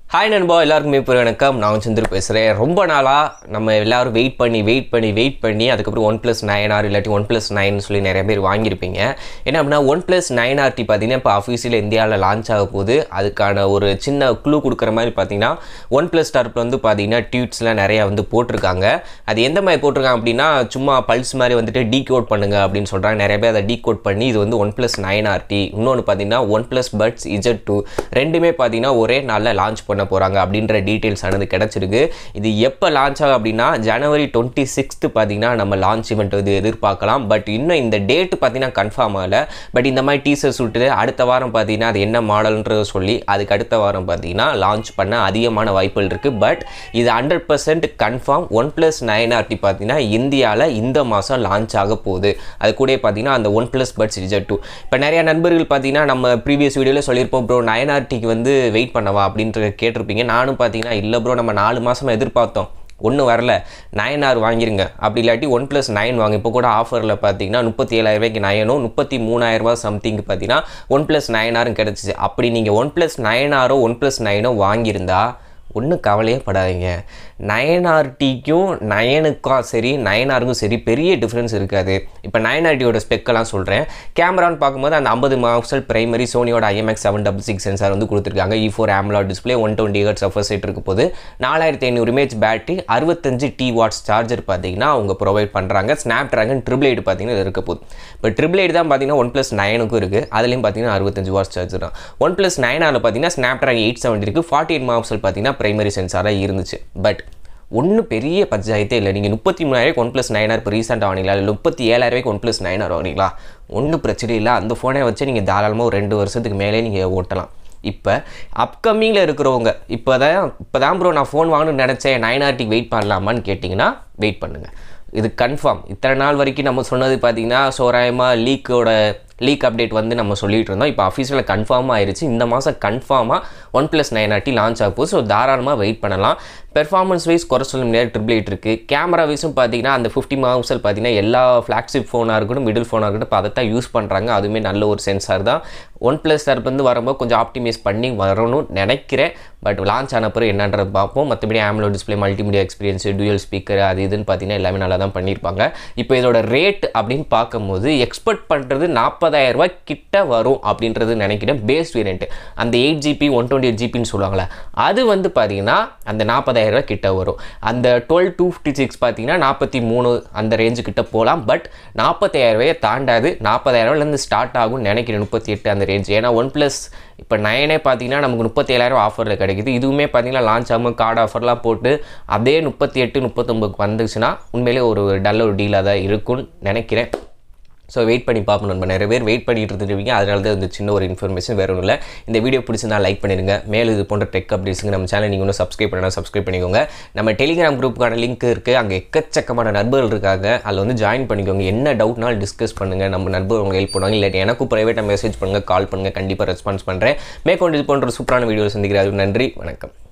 hi நண்பா எல்லாருக்குமே இப்போ வணக்கம் நான் சந்திர பேசுகிறேன் ரொம்ப நாளாக நம்ம எல்லாரும் வெயிட் பண்ணி வெயிட் பண்ணி வெயிட் பண்ணி அதுக்கப்புறம் ஒன் ப்ளஸ் நைன் ஆர் இல்லாட்டி ஒன் ப்ளஸ் நைன் சொல்லி நிறைய பேர் வாங்கியிருப்பீங்க என்ன அப்படின்னா ஒன் ப்ளஸ் நைன் ஆர்டி பார்த்தீங்கன்னா இப்போ அஃபீஷியல் இந்தியாவில் லான்ச் ஆக போகுது அதுக்கான ஒரு சின்ன க்ளூ கொடுக்குற மாதிரி பார்த்தீங்கன்னா ஒன் ப்ளஸ் தரப்பில் வந்து பார்த்தீங்கன்னா ட்வீட்ஸ்லாம் நிறையா வந்து போட்டிருக்காங்க அது எந்த மாதிரி போட்டிருக்காங்க அப்படின்னா சும்மா பல்ஸ் மாதிரி வந்துட்டு டீ கோட் பண்ணுங்க அப்படின்னு சொல்கிறாங்க நிறைய பேர் அதை டீ கோட் பண்ணி இது வந்து ஒன் ப்ளஸ் நைன் ஆர்டி இன்னொன்று பார்த்தீங்கன்னா OnePlus buds Z two ரெண்டுமே பார்த்தீங்கன்னா ஒரே நாளில் லான்ச் பண்ண போகிறாங்க அப்படின்ற டீட்டெயில்ஸ் ஆனது கிடச்சிருக்கு இது எப்போ லான்ச் ஆகும் அப்படின்னா ஜனவரி டுவெண்ட்டி சிக்ஸ்த்து பார்த்தீங்கன்னா நம்ம லான்ச் இவெண்ட் வந்து எதிர்பார்க்கலாம் பட் இன்னும் இந்த டேட் பார்த்தீங்கன்னா கன்ஃபார்ம் ஆகலை பட் இந்த மாதிரி டீசர்ஸ் விட்டு அடுத்த வாரம் பார்த்தீங்கன்னா அது என்ன மாடல்ன்றத சொல்லி அதுக்கு அடுத்த வாரம் பார்த்தீங்கன்னா லான்ச் பண்ண அதிகமான வாய்ப்புகள் இருக்குது பட் இது hundred percent confirm OnePlus nine RT பார்த்தீங்கன்னா இந்தியாவில் இந்த மாதம் லான்ச் ஆக போகுது அது கூட பார்த்தீங்கன்னா அந்த ஒன் ப்ளஸ் பட்ஸ் ரிஜெக்ட் டூ இப்போ நிறைய நண்பர்கள் பார்த்தீங்கன்னா நம்ம ப்ரீவியஸ் வீடியோவில் சொல்லியிருப்போம் ப்ரோ நைன் ஆர்டிக்கு வந்து வெயிட் பண்ணவா அப்படின்ற கேட்டிருப்பீங்க நானும் பார்த்தீங்கன்னா இல்லை ப்ரோ நம்ம நாலு மாதமாக எதிர்பார்த்தோம் ஒன்றும் வரல நைன் ஆர் வாங்கிருங்க அப்படி இல்லாட்டி ஒன் ப்ளஸ் நைன் வாங்க இப்போ கூட ஆஃபரில் பார்த்தீங்கன்னா முப்பத்தி ஏழாயிரம் ரூபாய்க்கு நயனும் முப்பத்தி மூணாயிரரூபா சம்திங் பார்த்தீங்கன்னா ஒன் ப்ளஸ் நைன் ஆரும் கிடச்சிச்சு அப்படி நீங்கள் ஒன் ப்ளஸ் நைன் ஆரோ ஒன் ப்ளஸ் நைனோ வாங்கியிருந்தா ஒன்றும் கவலையே படாதீங்க நயன் ஆர்டிக்கும் நயனுக்கும் சரி நயன் ஆருக்கும் சரி பெரிய டிஃப்ரென்ஸ் இருக்காது இப்போ நயன் ஆர்டியோட ஸ்பெக்கெல்லாம் சொல்கிறேன் கேமரான்னு பார்க்கும்போது அந்த ஐம்பது மார்க்சல் பிரைமரி சோனியோட IMX seven double six sensor வந்து கொடுத்துருக்காங்க E four AMOLED display one twenty hertz சஃபர் செட் இருக்க போது நாலாயிரத்தி ஐநூறு இமேஜ் பேட்டரி அறுபத்தஞ்சு டி வாட்ஸ் சார்ஜர் பார்த்தீங்கன்னா அவங்க ப்ரொவைட் பண்ணுறாங்க ஸ்னாப் ட்ராகன் ட்ரிபிள் எயிட் பார்த்தீங்கன்னா இருக்க போகுது இப்போ ட்ரிபிள் எயிட் தான் பார்த்தீங்கன்னா ஒன் ப்ளஸ் நைனுக்கும் இருக்குது அதுலேயும் பார்த்தீங்கன்னா அறுபத்தஞ்சு வாட்ஸ் சார்ஜர் தான் ஒன் ப்ளஸ் நைனாவில் பார்த்தீங்கன்னா ஸ்னாப் ட்ராகன் எயிட் செவன்ட்டி இருக்குது ஃபார்ட்டி எயிட் மார்க்சல் பார்த்தீங்கன்னா பிரைமரி சென்சாராக இருந்துச்சு பட் ஒன்றும் பெரிய பஞ்சாயத்தே இல்லை நீங்கள் முப்பத்தி மூணாயிரம் ஒன் ப்ளஸ் நைன் ஆர் இப்போ ரீசெண்டாக வாங்கிங்களா இல்லை முப்பத்தி ஏழாயிரூவாய்க்கு ஒன் ப்ளஸ் நைன் ஆர் வாங்கிங்களா ஒன்றும் பிரச்சனை இல்லை அந்த ஃபோனை வச்சு நீங்கள் தாராளமாக ஒரு ரெண்டு வருஷத்துக்கு மேலே நீங்கள் ஓட்டலாம் இப்போ அப்கமிங்கில் இருக்கிறவங்க இப்போ தான் இப்போ தான் ப்ரோ நான் ஃபோன் வாங்கணும்னு நினச்சேன் நைன் ஆர்டிக்கு வெயிட் பண்ணலாமான்னு கேட்டிங்கன்னா வெயிட் பண்ணுங்கள் இது கன்ஃபார்ம் இத்தனை நாள் வரைக்கும் நம்ம சொன்னது பார்த்தீங்கன்னா சோராயமாக லீக்கோட லீக் அப்டேட் வந்து நம்ம சொல்லிட்டு இருந்தோம் இப்போ அஃபீஷியலில் கன்ஃபார்மாக ஆயிடுச்சு இந்த மாதம் கன்ஃபார்மாக OnePlus nine RT launch ஆக போகுது ஸோ தாராளமாக வெயிட் பண்ணலாம் பெர்ஃபார்மன்ஸ் வைஸ் குறை சொல்ல முடியாது ட்ரிபிள் எயிட் இருக்குது கேமரா வைஸும் பார்த்தீங்கன்னா அந்த ஃபிஃப்டி மார்க்ஸல் பார்த்தீங்கன்னா எல்லா ஃப்ளாக்ஷிப் ஃபோனாக இருக்கட்டும் மிடில் ஃபோனாக இருக்கட்டும் இப்போ அதை தான் யூஸ் பண்ணுறாங்க அதுவுமே நல்ல ஒரு சென்சார் தான் ஒன் ப்ளஸ் தரப்பு வந்து வரும்போது கொஞ்சம் ஆப்டிமைஸ் பண்ணி வரணும்னு நினைக்கிறேன் பட் லான்ச் ஆன பிறகு என்னன்றது பார்ப்போம் மற்றபடி AMOLED display multimedia experience dual speaker அது இதுன்னு பார்த்தீங்கன்னா எல்லாமே நல்லா தான் பண்ணியிருப்பாங்க இப்போ இதோட ரேட் அப்படின்னு பார்க்கும்போது எக்ஸ்பெக்ட் பண்ணுறது நாற்பதாயிரம் ரூபாய் கிட்ட வரும் அப்படின்றது நினைக்கிறேன் பேஸ் வேரியன்ட் அந்த eight GB one twenty eight ஜிபின்னு சொல்லுவாங்களே அது வந்து பார்த்தீங்கன்னா அந்த நாற்பதாயிரம் ரூபாய் கிட்ட வரும் அந்த டுவெல் டூ ஃபிஃப்டி சிக்ஸ் பார்த்தீங்கன்னா நாற்பத்தி மூணு அந்த ரேஞ்சு கிட்ட போகலாம் பட் நாற்பத்தாயிரம் ரூபாயை தாண்டாது நாற்பதாயிரம் ரூபாயிலேருந்து ஸ்டார்ட் ஆகும்னு நினைக்கிறேன் முப்பத்தி எட்டு அந்த ரேஞ்ச் ஏன்னா ஒன் ப்ளஸ் இப்போ நைனே பார்த்தீங்கன்னா நமக்கு முப்பத்தேழாயிரம் ஆஃபரில் கிடைக்குது இதுவுமே பார்த்தீங்கன்னா லான்ச் ஆகும் கார்டு ஆஃபர்லாம் போட்டு அப்படியே முப்பத்தி எட்டு முப்பத்தொம்பதுக்கு வந்துச்சுன்னா உண்மையிலே ஒரு நல்ல ஒரு டீலாக தான் இருக்கும்னு நினைக்கிறேன் ஸோ வெயிட் பண்ணி பார்ப்போம் நம்ம நிறைய பேர் வெயிட் பண்ணிட்டு இருந்துருவீங்க அதனால தான் இந்த சின்ன ஒரு இன்ஃபர்மேஷன் வேறு ஒன்றும் இல்லை இந்த வீடியோ பிடிச்சிருந்தா லைக் பண்ணிடுங்க மேலும் இது போன்ற டெக் அப்டேட்ஸுங்க நம்ம சேனல் நீங்கள் இன்னும் சப்ஸ்கிரைப் பண்ணால் சப்ஸ்கிரைப் பண்ணிக்கோங்க நம்ம டெலிகிராம் குரூப்புக்கான லிங்க் இருக்குது அங்கே எக்கச்சக்கமான நண்பர்கள் இருக்காங்க அதில் வந்து ஜாயின் பண்ணிக்கோங்க என்ன டவுட்னாலும் டிஸ்கஸ் பண்ணுங்கள் நம்ம நண்பர் உங்களுக்கு ஹெல்ப் பண்ணுவாங்க இல்லாட்டி எனக்கும் ப்ரைவேட்டாக மெசேஜ் பண்ணுங்கள் கால் பண்ணுங்கள் கண்டிப்பாக ரெஸ்பான்ஸ் பண்ணுறேன் மேற்கொண்டு இது போன்ற சூப்பரான வீடியோ சந்திக்கிறாரு நன்றி வணக்கம்